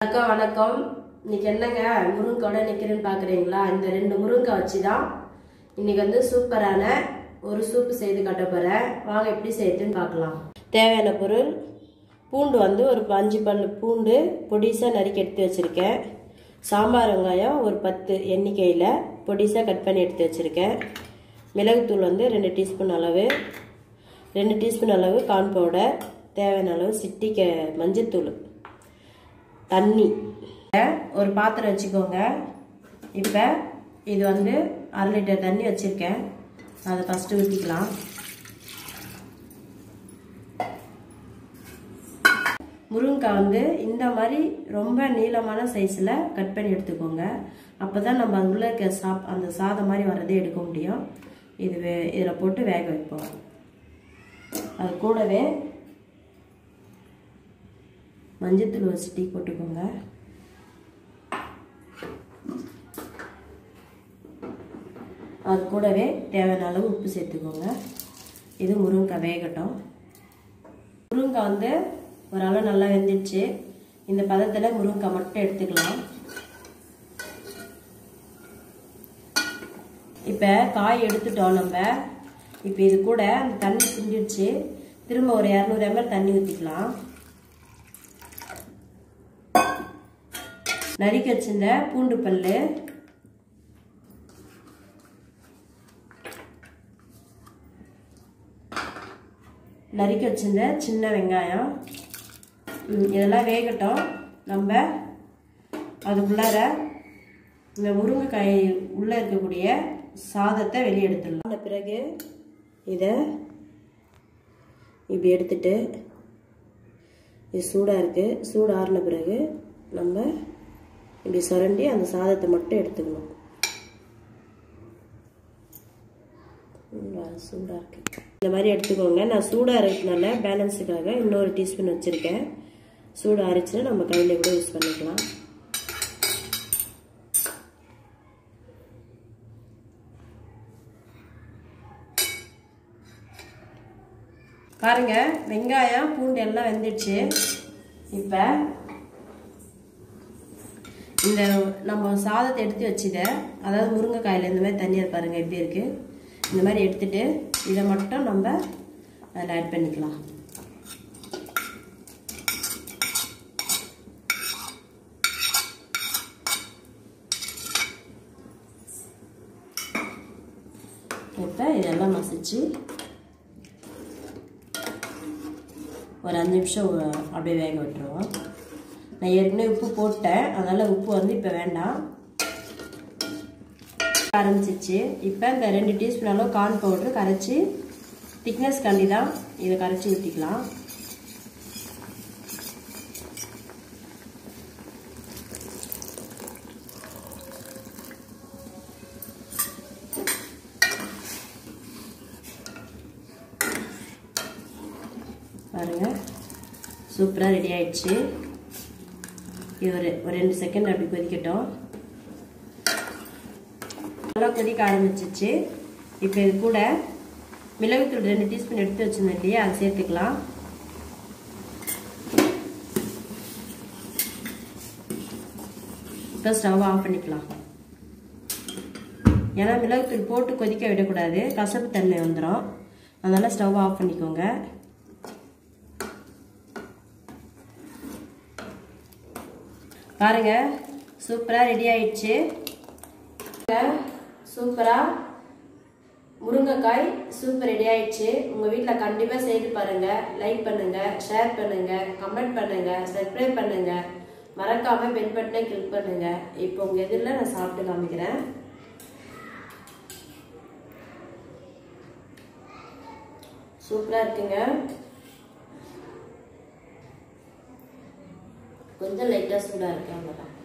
வணக்கம் வணக்கம் இன்னைக்கு என்னங்க முருங்கோட நிற்கிறேன்னு பார்க்குறீங்களா இந்த ரெண்டு முருங்கை வச்சு தான் இன்னைக்கு வந்து சூப்பரான ஒரு சூப்பு செய்து காட்ட போகிறேன் வாங்க எப்படி செய்யுதுன்னு பார்க்கலாம் தேவையான பொருள் பூண்டு வந்து ஒரு அஞ்சு பல் பூண்டு பொடிசாக நறுக்கி எடுத்து வச்சுருக்கேன் சாம்பார் வெங்காயம் ஒரு பத்து எண்ணிக்கையில் பொடிசாக கட் பண்ணி எடுத்து வச்சுருக்கேன் மிளகுத்தூள் வந்து ரெண்டு டீஸ்பூன் அளவு ரெண்டு டீஸ்பூன் அளவு கார்ன் பவுடர் தேவையான அளவு சிட்டிக்க மஞ்சத்தூள் தண்ணி ஒரு பாத்திரம் வச்சுக்கோங்க இப்போ இது வந்து அரை லிட்டர் தண்ணி வச்சுருக்கேன் அதை ஃபஸ்ட்டு ஊற்றிக்கலாம் முருங்கைக்காய் வந்து இந்த மாதிரி ரொம்ப நீளமான சைஸில் கட் பண்ணி எடுத்துக்கோங்க அப்போ தான் நம்ம அது உள்ள இருக்க சாப் அந்த சாதம் மாதிரி வரதே எடுக்க முடியும் இது வே இதில் போட்டு வேக வைப்போம் அது கூடவே மஞ்சத்தூள் ஒரு சிட்டி போட்டுக்கோங்க அது கூடவே தேவையான அளவு உப்பு சேர்த்துக்கோங்க இது முருங்கைக்காய் வேகட்டும் முருங்கைக்காய் வந்து ஓரளவு நல்லா வெந்துடுச்சு இந்த பதத்தில் முருங்கைக்காய் மட்டும் எடுத்துக்கலாம் இப்போ காய் எடுத்துட்டோம் நம்ம இப்போ இது கூட அந்த தண்ணி சிந்திடுச்சு திரும்ப ஒரு இரநூறு எம்எல் தண்ணி ஊற்றிக்கலாம் நறுக்கி வச்சிருந்த பூண்டு பல்லு நறுக்கி வச்சிருந்த சின்ன வெங்காயம் இதெல்லாம் வேகட்டும் நம்ம அதுக்குள்ளார இந்த முருங்கைக்காய் உள்ளே இருக்கக்கூடிய சாதத்தை வெளியே எடுத்துடலாம் பிறகு இதை இப்படி எடுத்துட்டு இது சூடாக இருக்குது சூடு ஆறின பிறகு நம்ம இப்படி சுரண்டி அந்த சாதத்தை மட்டும் எடுத்துக்கணும் சூடாக இருக்கு இந்த மாதிரி எடுத்துக்கோங்க நான் சூடாக இருக்கிறதுனால பேலன்ஸுக்காக இன்னொரு டீஸ்பூன் வச்சுருக்கேன் சூடு அரைச்சினா நம்ம கையில் கூட யூஸ் பண்ணிக்கலாம் பாருங்க வெங்காயம் பூண்டு எல்லாம் வெந்துடுச்சு இப்போ இந்த நம்ம சாதத்தை எடுத்து வச்சுத அதாவது முருங்கைக்காயில் இந்த மாதிரி தண்ணியாக பாருங்க எப்படி இருக்கு இந்த மாதிரி எடுத்துட்டு இதை மட்டும் நம்ம அதில் ஆட் பண்ணிக்கலாம் இப்போ இதெல்லாம் மசிச்சு ஒரு அஞ்சு நிமிஷம் அப்படியே வேக விட்டுருவோம் நான் ஏற்கனவே உப்பு போட்டேன் அதனால் உப்பு வந்து இப்போ வேண்டாம் ஆரம்பிச்சிச்சு இப்போ இந்த ரெண்டு டீஸ்பூன் அளவு கார்ன் பவுட்ரு கரைச்சி திக்னஸ் கண்டி தான் இதை கரைச்சி ஊற்றிக்கலாம் பாருங்க சூப்பராக ரெடி ஆயிடுச்சு இது ஒரு ஒரு ரெண்டு செகண்ட் அப்படி கொதிக்கட்டும் நல்லா கொதிக்க ஆரம்பிச்சிச்சு இப்போ இது கூட மிளகுத்தூள் ரெண்டு டீஸ்பூன் எடுத்து வச்சிருந்தேன் இல்லையா அதை சேர்த்துக்கலாம் இப்போ ஸ்டவ் ஆஃப் பண்ணிக்கலாம் ஏன்னா மிளகுத்தூள் போட்டு கொதிக்க விடக்கூடாது கசப்பு தன்மை வந்துடும் அதனால் ஸ்டவ் ஆஃப் பண்ணிக்கோங்க பாருங்க சூப்பராக ரெடி ஆயிடுச்சு சூப்பராக முருங்கைக்காய் சூப்பர் ரெடி ஆயிடுச்சு உங்கள் வீட்டில் கண்டிப்பாக செய்து பாருங்கள் லைக் பண்ணுங்கள் ஷேர் பண்ணுங்கள் கமெண்ட் பண்ணுங்கள் சப்ஸ்கிரைப் பண்ணுங்கள் மறக்காமல் பெல் பட்டனை கிளிக் பண்ணுங்கள் இப்போ உங்கள் எதிரில் நான் சாப்பிட்டு காமிக்கிறேன் சூப்பராக இருக்குங்க கொஞ்சம் லைட்டாக சூடாக இருக்கு அவ்வளோதான்